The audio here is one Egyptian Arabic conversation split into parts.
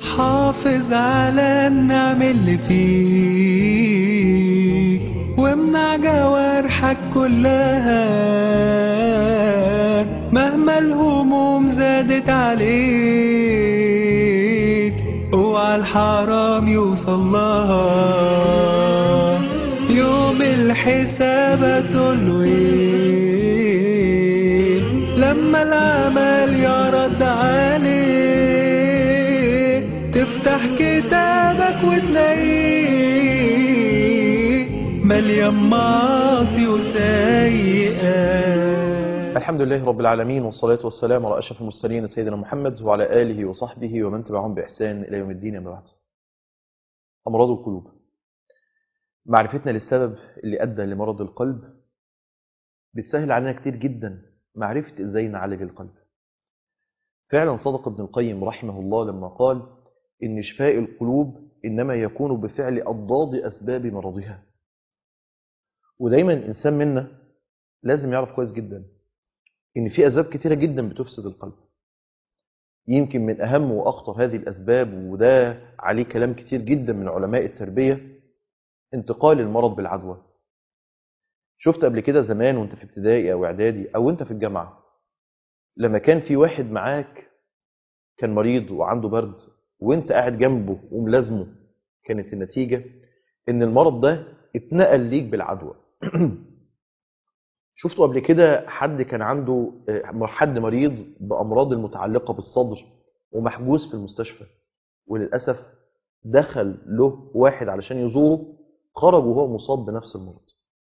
حافظ على النعم اللي فيك وامنع جوارحك كلها مهما الهموم زادت عليك اوعى الحرام يوصل لها يوم الحساب هتقوله ايه لما العمل يرد عليك تفتح كتابك وتلاقيه مليان معاصي وسيئات الحمد لله رب العالمين والصلاة والسلام على أشرف المرسلين سيدنا محمد وعلى آله وصحبه ومن تبعهم بإحسان إلى يوم الدين أما بعد أمراض القلوب معرفتنا للسبب اللي أدى لمرض القلب بتسهل علينا كتير جدا معرفة إزاي نعالج القلب فعلا صدق ابن القيم رحمه الله لما قال إن شفاء القلوب إنما يكون بفعل أضداد أسباب مرضها ودايما الإنسان منا لازم يعرف كويس جدا إن في أسباب كتيرة جدا بتفسد القلب يمكن من أهم وأخطر هذه الأسباب وده عليه كلام كتير جدا من علماء التربية انتقال المرض بالعدوى شفت قبل كده زمان وانت في ابتدائي أو إعدادي أو انت في الجامعة لما كان في واحد معاك كان مريض وعنده برد وانت قاعد جنبه وملازمه كانت النتيجة ان المرض ده اتنقل ليك بالعدوى شفتوا قبل كده حد كان عنده حد مريض بأمراض المتعلقة بالصدر ومحجوز في المستشفى وللأسف دخل له واحد علشان يزوره خرج وهو مصاب بنفس المرض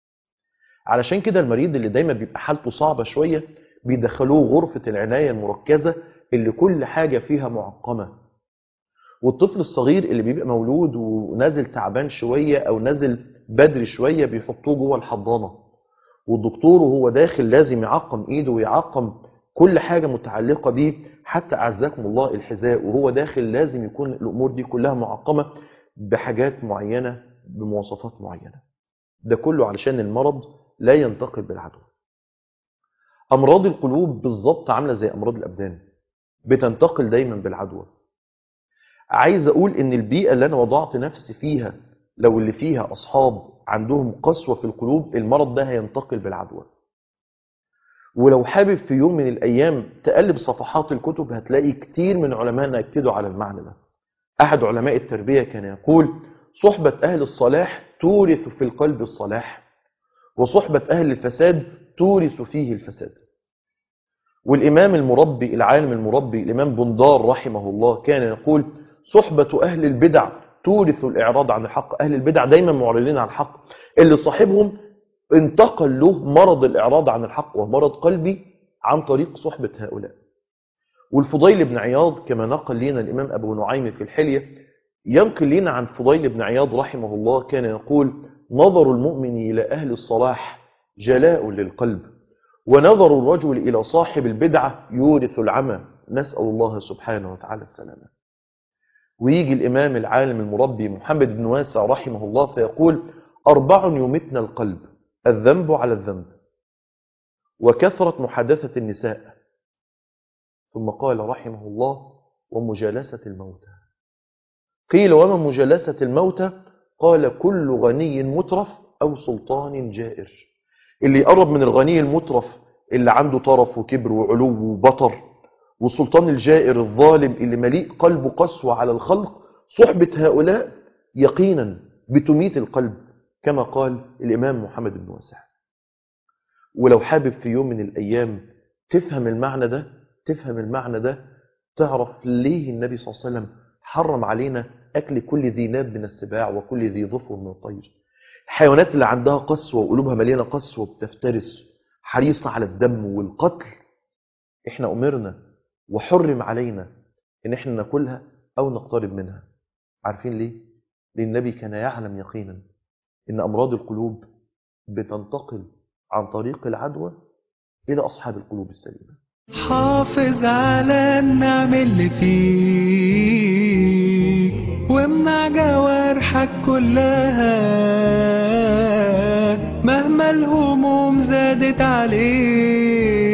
علشان كده المريض اللي دايما بيبقى حالته صعبة شوية بيدخلوه غرفة العناية المركزة اللي كل حاجة فيها معقمة والطفل الصغير اللي بيبقى مولود ونازل تعبان شوية أو نازل بدري شوية بيحطوه جوه الحضانة والدكتور وهو داخل لازم يعقم ايده ويعقم كل حاجة متعلقة بيه حتى أعزكم الله الحذاء وهو داخل لازم يكون الأمور دي كلها معقمة بحاجات معينة بمواصفات معينة ده كله علشان المرض لا ينتقل بالعدوى أمراض القلوب بالظبط عاملة زي أمراض الأبدان بتنتقل دايما بالعدوى عايز أقول إن البيئة اللي أنا وضعت نفسي فيها لو اللي فيها أصحاب عندهم قسوة في القلوب المرض ده هينتقل بالعدوى ولو حابب في يوم من الأيام تقلب صفحات الكتب هتلاقي كتير من علمائنا يكتدوا على المعنى ده أحد علماء التربية كان يقول صحبة أهل الصلاح تورث في القلب الصلاح وصحبة أهل الفساد تورث فيه الفساد والإمام المربي العالم المربي الإمام بندار رحمه الله كان يقول صحبة أهل البدع تورث الإعراض عن الحق أهل البدع دايما معرضين عن الحق اللي صاحبهم انتقل له مرض الإعراض عن الحق ومرض قلبي عن طريق صحبة هؤلاء والفضيل بن عياض كما نقل لنا الإمام أبو نعيم في الحلية ينقل لنا عن فضيل بن عياض رحمه الله كان يقول نظر المؤمن إلى أهل الصلاح جلاء للقلب ونظر الرجل إلى صاحب البدعة يورث العمى نسأل الله سبحانه وتعالى السلامة ويجي الإمام العالم المربي محمد بن واسع رحمه الله فيقول أربع يمتن القلب الذنب على الذنب وكثرة محادثة النساء ثم قال رحمه الله ومجالسة الموتى قيل وما مجالسة الموتى قال كل غني مترف أو سلطان جائر اللي يقرب من الغني المترف اللي عنده طرف وكبر وعلو وبطر والسلطان الجائر الظالم اللي مليء قلبه قسوة على الخلق صحبة هؤلاء يقينا بتميت القلب كما قال الإمام محمد بن واسع ولو حابب في يوم من الأيام تفهم المعنى ده تفهم المعنى ده تعرف ليه النبي صلى الله عليه وسلم حرم علينا أكل كل ذي ناب من السباع وكل ذي ظفر من الطير الحيوانات اللي عندها قسوة وقلوبها مليانة قسوة بتفترس حريصة على الدم والقتل احنا أمرنا وحرم علينا ان احنا ناكلها او نقترب منها عارفين ليه لان النبي كان يعلم يقينا ان امراض القلوب بتنتقل عن طريق العدوى الى اصحاب القلوب السليمه حافظ على النعم اللي فيك وامنع جوارحك كلها مهما الهموم زادت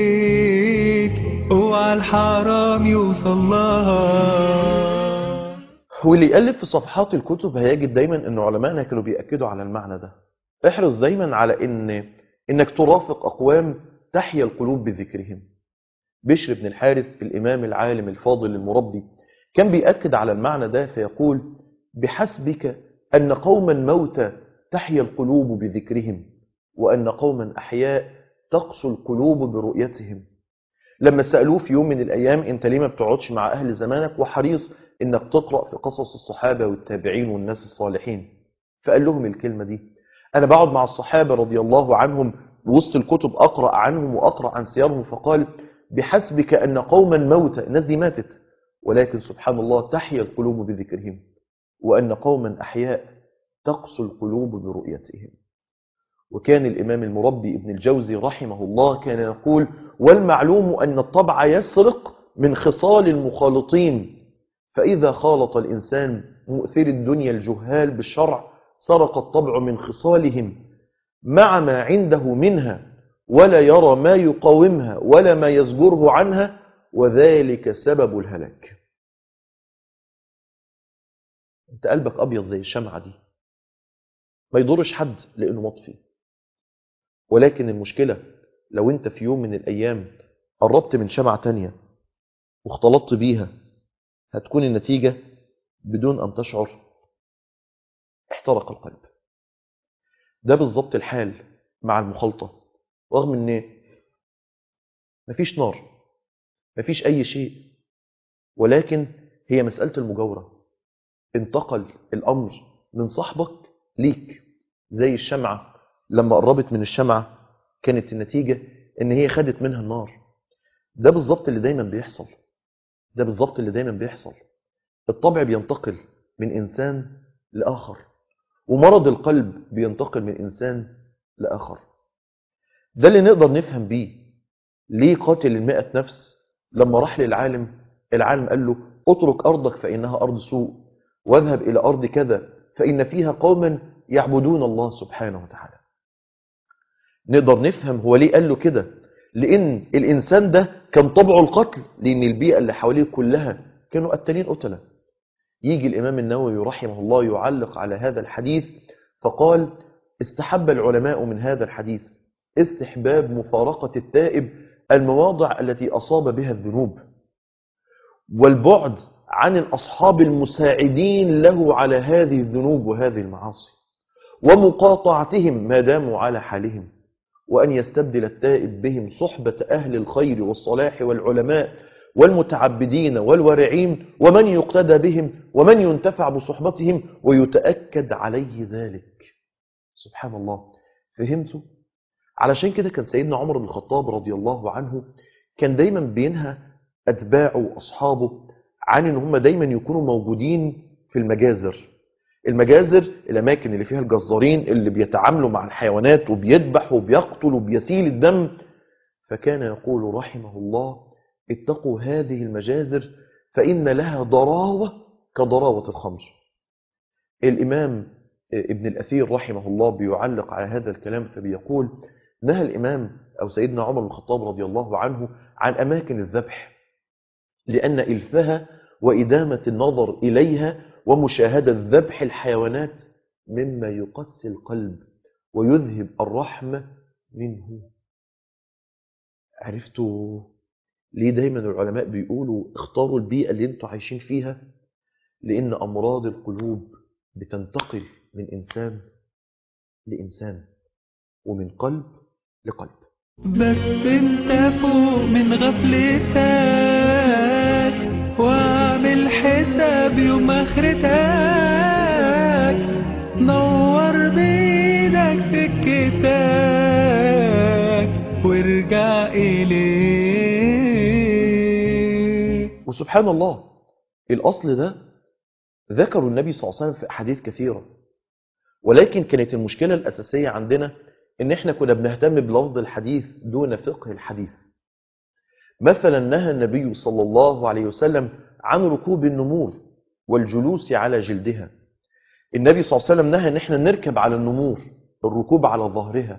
عليك اوعى الحرام يوصل لها واللي يقلب في صفحات الكتب هيجد دايما ان علمائنا كانوا بيأكدوا على المعنى ده احرص دايما على ان انك ترافق اقوام تحيا القلوب بذكرهم بشر بن الحارث الامام العالم الفاضل المربي كان بيأكد على المعنى ده فيقول بحسبك ان قوما موتى تحيا القلوب بذكرهم وان قوما احياء تقسو القلوب برؤيتهم لما سألوه في يوم من الأيام أنت ليه ما بتقعدش مع أهل زمانك وحريص إنك تقرأ في قصص الصحابة والتابعين والناس الصالحين فقال لهم الكلمة دي أنا بقعد مع الصحابة رضي الله عنهم وسط الكتب أقرأ عنهم وأقرأ عن سيرهم فقال بحسبك أن قوما موتى الناس دي ماتت ولكن سبحان الله تحيا القلوب بذكرهم وأن قوما أحياء تقسو القلوب برؤيتهم وكان الإمام المربي ابن الجوزي رحمه الله كان يقول والمعلوم أن الطبع يسرق من خصال المخالطين فإذا خالط الإنسان مؤثر الدنيا الجهال بالشرع سرق الطبع من خصالهم مع ما عنده منها ولا يرى ما يقاومها ولا ما يزجره عنها وذلك سبب الهلاك انت قلبك أبيض زي الشمعة دي ما يضرش حد لأنه مطفي ولكن المشكلة لو انت في يوم من الأيام قربت من شمعة تانية واختلطت بيها هتكون النتيجة بدون أن تشعر احترق القلب ده بالظبط الحال مع المخالطة رغم ان مفيش نار مفيش أي شيء ولكن هي مسألة المجاورة انتقل الأمر من صاحبك ليك زي الشمعة لما قربت من الشمعة كانت النتيجة ان هي خدت منها النار ده بالظبط اللي دايما بيحصل ده بالظبط اللي دايما بيحصل الطبع بينتقل من إنسان لآخر ومرض القلب بينتقل من إنسان لآخر ده اللي نقدر نفهم بيه ليه قاتل المئة نفس لما راح للعالم العالم قال له اترك أرضك فإنها أرض سوء واذهب إلى أرض كذا فإن فيها قوما يعبدون الله سبحانه وتعالى نقدر نفهم هو ليه قال له كده لأن الإنسان ده كان طبعه القتل لأن البيئة اللي حواليه كلها كانوا قتالين قتلة يجي الإمام النووي رحمه الله يعلق على هذا الحديث فقال استحب العلماء من هذا الحديث استحباب مفارقة التائب المواضع التي أصاب بها الذنوب والبعد عن الأصحاب المساعدين له على هذه الذنوب وهذه المعاصي ومقاطعتهم ما داموا على حالهم وأن يستبدل التائب بهم صحبة أهل الخير والصلاح والعلماء والمتعبدين والورعين ومن يقتدى بهم ومن ينتفع بصحبتهم ويتأكد عليه ذلك سبحان الله فهمتوا؟ علشان كده كان سيدنا عمر بن الخطاب رضي الله عنه كان دايما بينهى أتباعه وأصحابه عن ان هم دايما يكونوا موجودين في المجازر المجازر الأماكن اللي فيها الجزارين اللي بيتعاملوا مع الحيوانات وبيذبح وبيقتل وبيسيل الدم فكان يقول رحمه الله اتقوا هذه المجازر فإن لها ضراوة كضراوة الخمر الإمام ابن الأثير رحمه الله بيعلق على هذا الكلام فبيقول نهى الإمام أو سيدنا عمر بن الخطاب رضي الله عنه عن أماكن الذبح لأن إلفها وإدامة النظر إليها ومشاهدة ذبح الحيوانات مما يقسي القلب ويذهب الرحمة منه عرفتوا ليه دايما العلماء بيقولوا اختاروا البيئة اللي انتوا عايشين فيها لأن أمراض القلوب بتنتقل من إنسان لإنسان ومن قلب لقلب بس انت فوق من غفلتك واعمل حساب يوم اخرتك نور بيدك سكتك وارجع اليه وسبحان الله الأصل ده ذكروا النبي صلى الله عليه وسلم في أحاديث كثيرة ولكن كانت المشكلة الأساسية عندنا إن إحنا كنا بنهتم بلفظ الحديث دون فقه الحديث مثلا نهى النبي صلى الله عليه وسلم عن ركوب النمور والجلوس على جلدها النبي صلى الله عليه وسلم نهى ان احنا نركب على النمور الركوب على ظهرها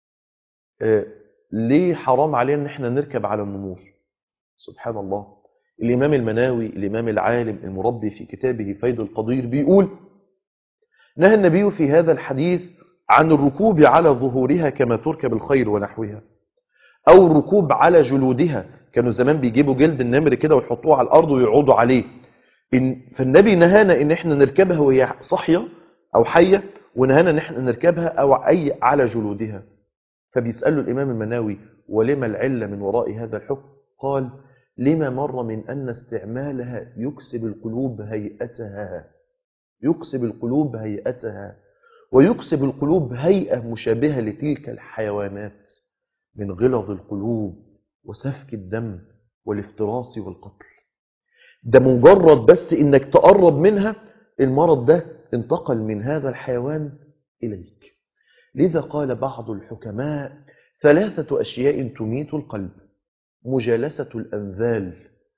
آه، ليه حرام علينا ان احنا نركب على النمور سبحان الله الإمام المناوي الإمام العالم المربي في كتابه فيض القدير بيقول نهى النبي في هذا الحديث عن الركوب على ظهورها كما تركب الخيل ونحوها أو الركوب على جلودها كانوا زمان بيجيبوا جلد النمر كده ويحطوه على الأرض ويقعدوا عليه إن فالنبي نهانا إن إحنا نركبها وهي صحية أو حية ونهانا إن إحنا نركبها أو أي على جلودها فبيسأله الإمام المناوي ولما العلة من وراء هذا الحكم قال لما مر من أن استعمالها يكسب القلوب هيئتها يكسب القلوب هيئتها ويكسب القلوب هيئة مشابهة لتلك الحيوانات من غلظ القلوب وسفك الدم والافتراس والقتل ده مجرد بس انك تقرب منها المرض ده انتقل من هذا الحيوان إليك لذا قال بعض الحكماء ثلاثة أشياء تميت القلب مجالسة الأنذال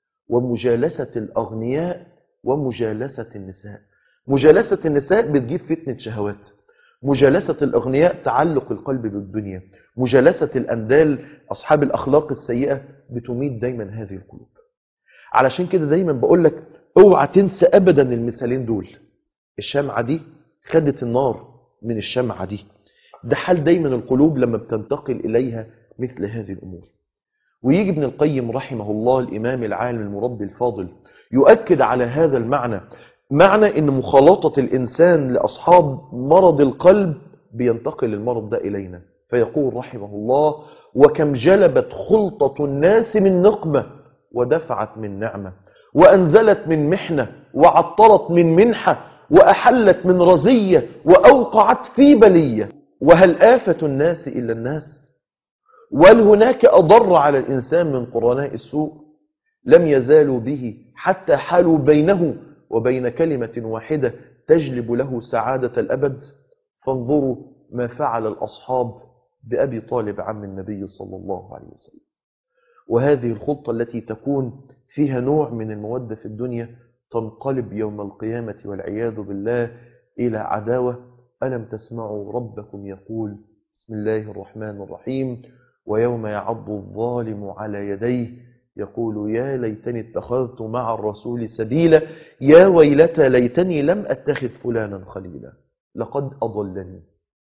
ومجالسة الأغنياء ومجالسة النساء مجالسة النساء بتجيب فتنة شهوات مجالسة الأغنياء تعلق القلب بالدنيا مجالسة الأندال أصحاب الأخلاق السيئة بتميت دايما هذه القلوب علشان كده دايما بقول لك اوعى تنسى أبدا المثالين دول الشمعة دي خدت النار من الشمعة دي ده حال دايما القلوب لما بتنتقل إليها مثل هذه الأمور ويجي ابن القيم رحمه الله الإمام العالم المربي الفاضل يؤكد على هذا المعنى معنى ان مخالطة الإنسان لأصحاب مرض القلب بينتقل المرض ده إلينا فيقول رحمه الله وكم جلبت خلطة الناس من نقمة ودفعت من نعمة وأنزلت من محنة وعطرت من منحة وأحلت من رزية وأوقعت في بلية وهل آفة الناس إلا الناس وهل هناك أضر على الإنسان من قرناء السوء لم يزالوا به حتى حالوا بينه وبين كلمة واحدة تجلب له سعادة الأبد فانظروا ما فعل الأصحاب بأبي طالب عم النبي صلى الله عليه وسلم وهذه الخطة التي تكون فيها نوع من المودة في الدنيا تنقلب يوم القيامة والعياذ بالله إلى عداوة ألم تسمعوا ربكم يقول بسم الله الرحمن الرحيم ويوم يعض الظالم على يديه يقول يا ليتني اتخذت مع الرسول سبيلا يا ويلتى ليتني لم أتخذ فلانا خليلا لقد أضلني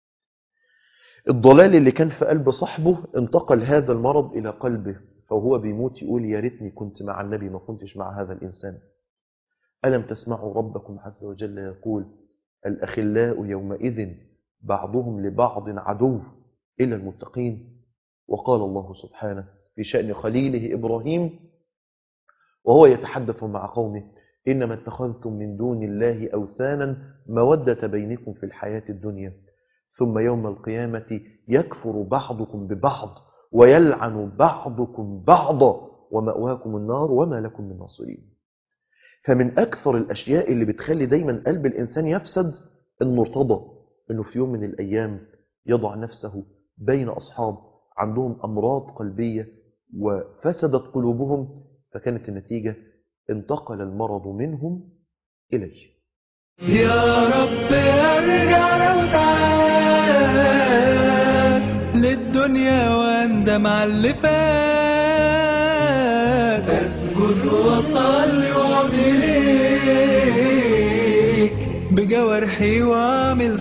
الضلال اللي كان في قلب صاحبه انتقل هذا المرض إلى قلبه فهو بيموت يقول يا ريتني كنت مع النبي ما كنتش مع هذا الإنسان ألم تسمعوا ربكم عز وجل يقول الأخلاء يومئذ بعضهم لبعض عدو إلا المتقين وقال الله سبحانه في شأن خليله إبراهيم وهو يتحدث مع قومه إنما اتخذتم من دون الله أوثانا مودة بينكم في الحياة الدنيا ثم يوم القيامة يكفر بعضكم ببعض ويلعن بعضكم بعضا ومأواكم النار وما لكم من ناصرين فمن أكثر الأشياء اللي بتخلي دايما قلب الإنسان يفسد أنه ارتضى أنه في يوم من الأيام يضع نفسه بين أصحاب عندهم أمراض قلبية وفسدت قلوبهم فكانت النتيجة انتقل المرض منهم إليه يا رب ارجع لو ساعات للدنيا واندم على اللي فات اسجد وصلي واعمل ليك بجوارحي واعمل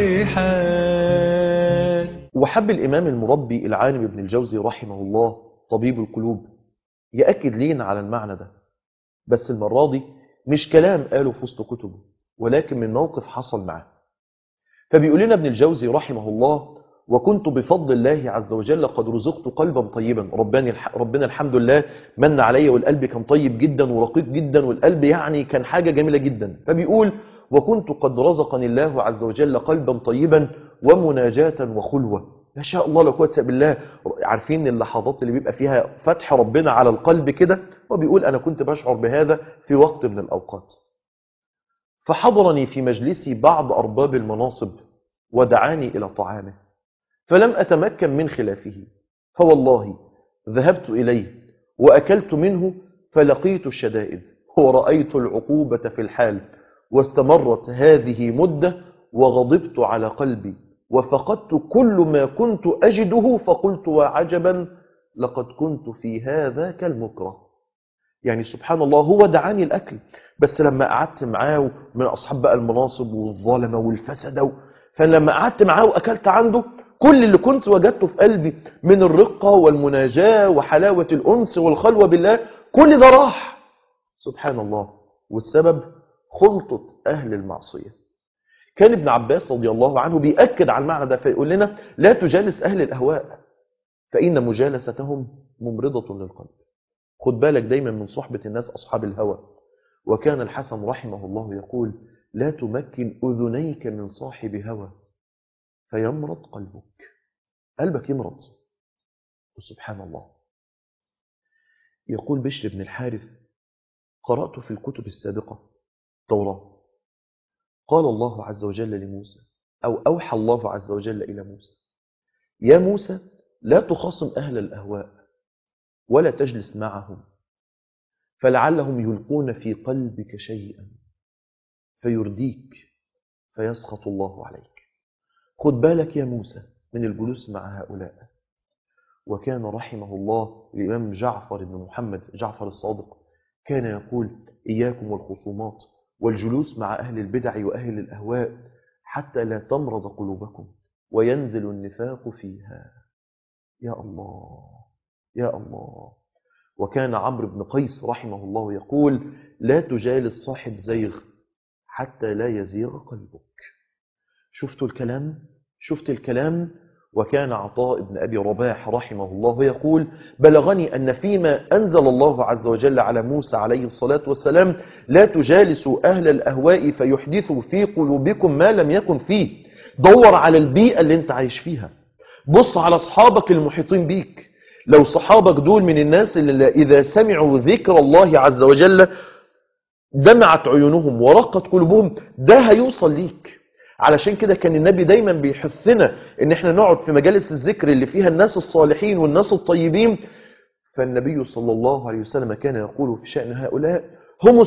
صالحات وحب الإمام المربي العالم ابن الجوزي رحمه الله طبيب القلوب يأكد لينا على المعنى ده بس المرة دي مش كلام قاله في وسط كتبه ولكن من موقف حصل معاه فبيقول لنا ابن الجوزي رحمه الله وكنت بفضل الله عز وجل قد رزقت قلبا طيبا ربنا ربنا الحمد لله من علي والقلب كان طيب جدا ورقيق جدا والقلب يعني كان حاجة جميلة جدا فبيقول وكنت قد رزقني الله عز وجل قلبا طيبا ومناجاة وخلوة ما شاء الله لا قوه الا بالله عارفين اللحظات اللي بيبقى فيها فتح ربنا على القلب كده وبيقول انا كنت بشعر بهذا في وقت من الاوقات فحضرني في مجلسي بعض ارباب المناصب ودعاني الى طعامه فلم اتمكن من خلافه فوالله ذهبت اليه واكلت منه فلقيت الشدائد ورأيت العقوبة في الحال واستمرت هذه مدة وغضبت على قلبي وفقدت كل ما كنت أجده فقلت وعجبا لقد كنت في هذا كالمكره يعني سبحان الله هو دعاني الأكل بس لما قعدت معاه من أصحاب بقى المناصب والظلمة والفسدة فلما قعدت معاه وأكلت عنده كل اللي كنت وجدته في قلبي من الرقة والمناجاة وحلاوة الأنس والخلوة بالله كل ده راح سبحان الله والسبب خلطة أهل المعصية كان ابن عباس رضي الله عنه بيأكد على المعنى ده فيقول لنا لا تجالس أهل الأهواء فإن مجالستهم ممرضة للقلب خد بالك دايما من صحبة الناس أصحاب الهوى وكان الحسن رحمه الله يقول لا تمكن أذنيك من صاحب هوى فيمرض قلبك قلبك يمرض وسبحان الله يقول بشر بن الحارث قرأت في الكتب السابقة توراة قال الله عز وجل لموسى أو أوحى الله عز وجل إلى موسى يا موسى لا تخاصم أهل الأهواء ولا تجلس معهم فلعلهم يلقون في قلبك شيئا فيرديك فيسخط الله عليك خد بالك يا موسى من الجلوس مع هؤلاء وكان رحمه الله الإمام جعفر بن محمد جعفر الصادق كان يقول إياكم والخصومات والجلوس مع أهل البدع وأهل الأهواء حتى لا تمرض قلوبكم وينزل النفاق فيها يا الله يا الله وكان عمرو بن قيس رحمه الله يقول لا تجالس صاحب زيغ حتى لا يزيغ قلبك شفتوا الكلام شفت الكلام وكان عطاء بن أبي رباح رحمه الله يقول بلغني أن فيما أنزل الله عز وجل على موسى عليه الصلاة والسلام لا تجالسوا أهل الأهواء فيحدثوا في قلوبكم ما لم يكن فيه دور على البيئة اللي انت عايش فيها بص على أصحابك المحيطين بيك لو صحابك دول من الناس اللي إذا سمعوا ذكر الله عز وجل دمعت عيونهم ورقت قلوبهم ده هيوصل ليك علشان كده كان النبي دايما بيحثنا ان احنا نقعد في مجالس الذكر اللي فيها الناس الصالحين والناس الطيبين فالنبي صلى الله عليه وسلم كان يقول في شأن هؤلاء هم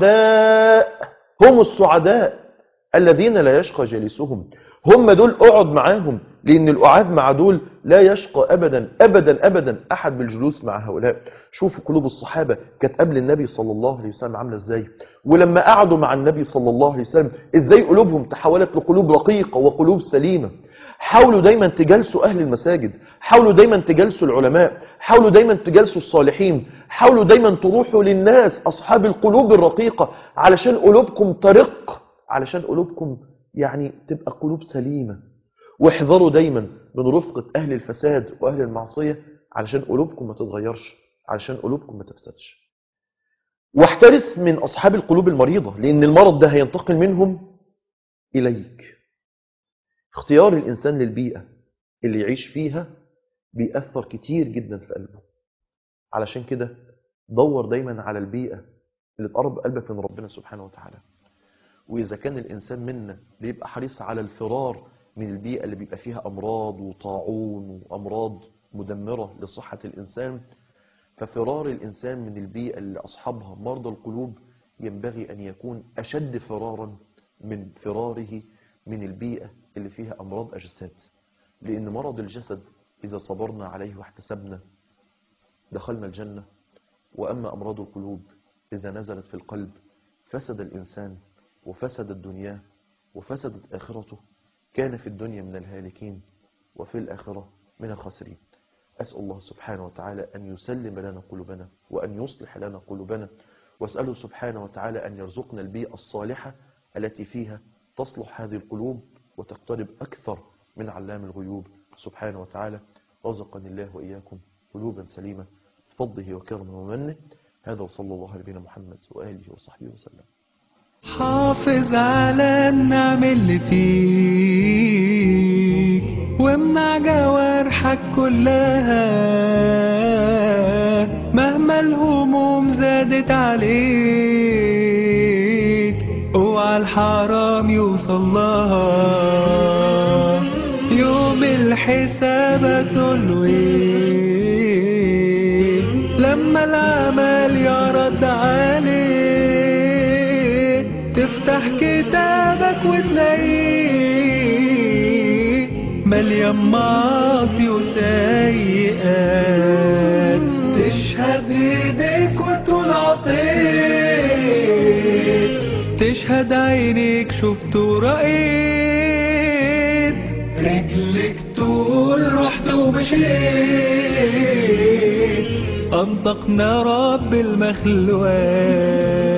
السعداء هم السعداء الذين لا يشقى جالسهم هم دول اقعد معاهم لان القعاد مع دول لا يشقى ابدا ابدا ابدا احد بالجلوس مع هؤلاء شوفوا قلوب الصحابه كانت قبل النبي صلى الله عليه وسلم عامله ازاي ولما قعدوا مع النبي صلى الله عليه وسلم ازاي قلوبهم تحولت لقلوب رقيقه وقلوب سليمه حاولوا دايما تجالسوا اهل المساجد حاولوا دايما تجالسوا العلماء حاولوا دايما تجالسوا الصالحين حاولوا دايما تروحوا للناس اصحاب القلوب الرقيقه علشان قلوبكم ترق علشان قلوبكم يعني تبقى قلوب سليمه واحذروا دايما من رفقة أهل الفساد وأهل المعصية علشان قلوبكم ما تتغيرش علشان قلوبكم ما تفسدش واحترس من أصحاب القلوب المريضة لأن المرض ده هينتقل منهم إليك اختيار الإنسان للبيئة اللي يعيش فيها بيأثر كتير جدا في قلبه علشان كده دور دايما على البيئة اللي تقرب قلبك من ربنا سبحانه وتعالى وإذا كان الإنسان منا بيبقى حريص على الفرار من البيئة اللي بيبقى فيها أمراض وطاعون وأمراض مدمرة لصحة الإنسان ففرار الإنسان من البيئة اللي أصحابها مرضى القلوب ينبغي أن يكون أشد فرارا من فراره من البيئة اللي فيها أمراض أجساد لأن مرض الجسد إذا صبرنا عليه واحتسبنا دخلنا الجنة وأما أمراض القلوب إذا نزلت في القلب فسد الإنسان وفسد الدنيا وفسدت آخرته كان في الدنيا من الهالكين وفي الآخرة من الخاسرين أسأل الله سبحانه وتعالى أن يسلم لنا قلوبنا وأن يصلح لنا قلوبنا وأسأله سبحانه وتعالى أن يرزقنا البيئة الصالحة التي فيها تصلح هذه القلوب وتقترب أكثر من علام الغيوب سبحانه وتعالى رزقني الله وإياكم قلوبا سليمة بفضله وكرمه ومنه هذا وصلى الله على نبينا محمد وآله وصحبه وسلم حافظ على النعم اللي فيك وامنع جوارحك كلها مهما الهموم زادت عليك اوعى الحرام يوصل لها يوم الحساب هتقوله ايه لما العمل يرد عليك تفتح كتابك وتلاقيه مليان معاصي وسيئات تشهد ايديك وتقول عصيت تشهد عينيك شفت ورأيت رجلك تقول رحت ومشيت أنطقنا رب المخلوقات